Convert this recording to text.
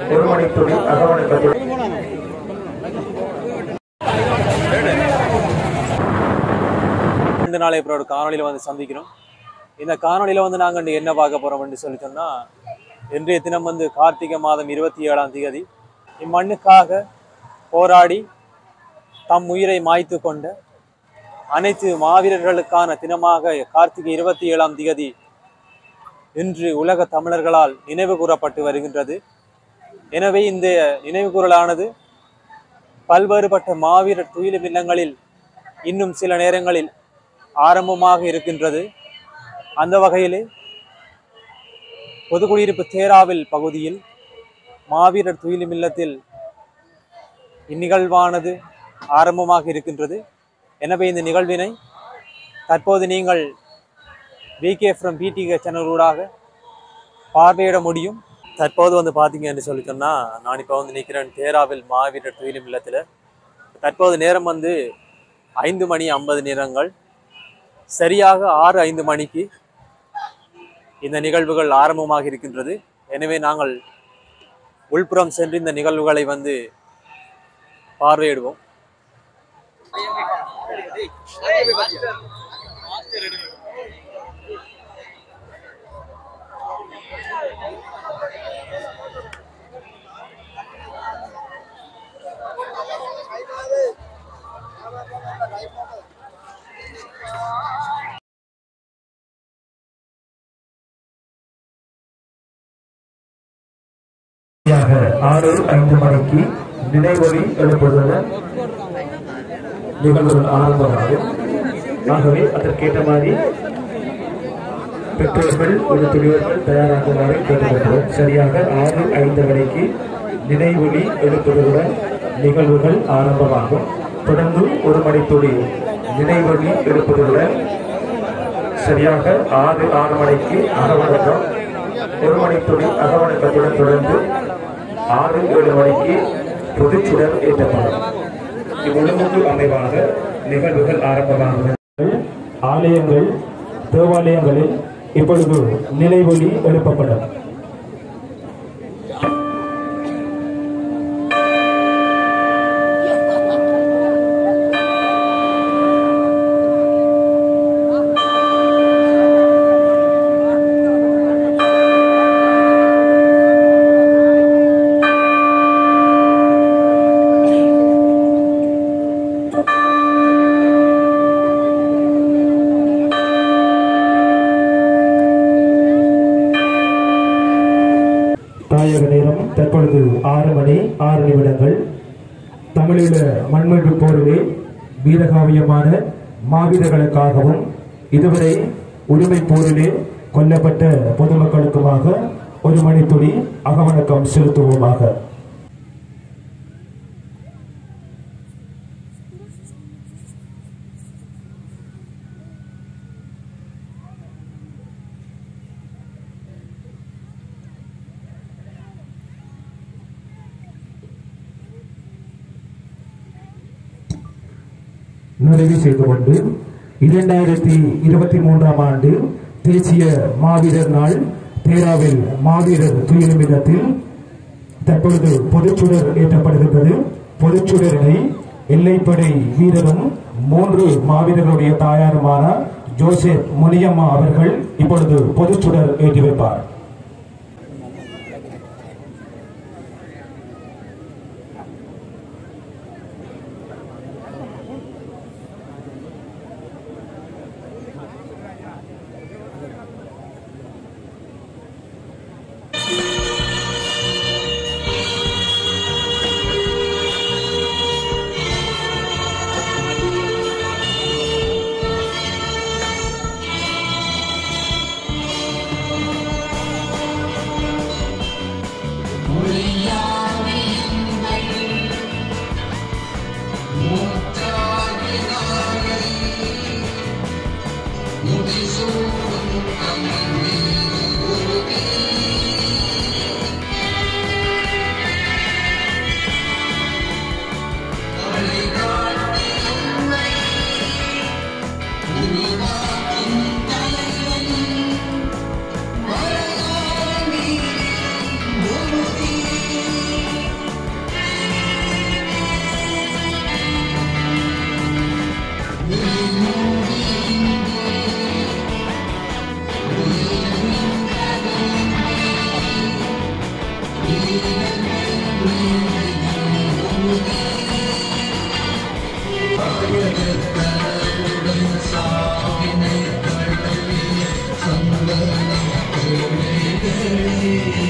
ஒரு மணித்துளி அகவணக்கத்துடன் ரெண்டு நாளை அப்புறம் ஒரு காணொலியில் வந்து சந்திக்கிறோம் இந்த காணொலியில் வந்து நாங்கள் என்ன பார்க்க போகிறோம்னு சொல்லி சொன்னால் இன்றைய தினம் வந்து கார்த்திகை மாதம் இருபத்தி ஏழாம் தேதி இம்மண்ணுக்காக போராடி தம் உயிரை மாய்த்து கொண்ட அனைத்து மாவீரர்களுக்கான தினமாக கார்த்திகை இருபத்தி ஏழாம் தேதி இன்று உலக தமிழர்களால் நினைவு கூறப்பட்டு வருகின்றது எனவே இந்த நினைவு கூறலானது பல்வேறுபட்ட மாவீரர் துயிலும் இல்லங்களில் இன்னும் சில நேரங்களில் ஆரம்பமாக இருக்கின்றது அந்த வகையிலே பொதுக்குடியிருப்பு தேராவில் பகுதியில் மாவீரர் துயிலும் இல்லத்தில் இந்நிகழ்வானது ஆரம்பமாக இருக்கின்றது எனவே இந்த நிகழ்வினை தற்போது நீங்கள் விகே ஃப்ரம் பிடிகே சேனலூடாக பார்வையிட முடியும் தற்போது வந்து பார்த்தீங்கன்னு சொல்லி சொன்னால் நான் இப்போ வந்து நிற்கிறேன் தேராவில் மாவீரர் துயிலும் இல்லத்தில் தற்போது நேரம் வந்து ஐந்து மணி ஐம்பது நிறங்கள் சரியாக ஆறு ஐந்து மணிக்கு இந்த நிகழ்வுகள் ஆரம்பமாக இருக்கின்றது எனவே நாங்கள் உள்புறம் சென்று இந்த நிகழ்வுகளை வந்து பார்வையிடுவோம் சரியாக ஆறு ஐந்து மணிக்கு நினைவொலி எழுப்புவதுடன் நிகழ்வுகள் ஆரம்பமாகும் ஆகவே அதற்கேற்ற மாதிரி பெற்றோர்கள் எழுத்துடையவர்கள் தயாராகுமாறு கேட்டுக்கொள்கிறோம் சரியாக ஆறு ஐந்து மணிக்கு நினைவொலி எழுப்புவதுடன் நிகழ்வுகள் ஆரம்பமாகும் தொடர்ந்து ஒரு மணித்துளி நினைவொலி எழுப்புவதுடன் சரியாக ஆறு ஆறு மணிக்கு அகவணக்கம் ஒரு மணித்துளி அகவணக்கத்துடன் தொடர்ந்து ஆறு ஏழு மணிக்கு பொதுச்சுடர் ஏற்றப்படும் இவ்வொழுங்குக்கு அமைவாக நிகழ்வுகள் ஆரம்பமாகும் ஆலயங்கள் தேவாலயங்களில் இப்பொழுது நிலைவொலி எழுப்பப்படும் தாயக நேரம் தற்பொழுது ஆறு மணி ஆறு நிமிடங்கள் தமிழீழ மண்மீட்பு போரிலே வீரகாவியமான மாவீரர்களுக்காகவும் இதுவரை உரிமை போரிலே கொல்லப்பட்ட பொதுமக்களுக்குமாக ஒரு மணித்துளி அகவணக்கம் செலுத்துவோமாக நிறைவு செய்து கொண்டு இரண்டாயிரத்தி இருபத்தி மூன்றாம் ஆண்டு தேசிய மாவீரர் நாள் தேராவில் மாவீரர் துயிலுமிடத்தில் தற்பொழுது பொதுச்சுடர் ஏற்றப்படுகின்றது பொதுச்சுடரினை எல்லைப்படை வீரரும் மூன்று மாவீரர்களுடைய தாயாருமான ஜோசப் முனியம்மா அவர்கள் இப்பொழுது பொதுச்சுடர் ஏற்றி வைப்பார் நீ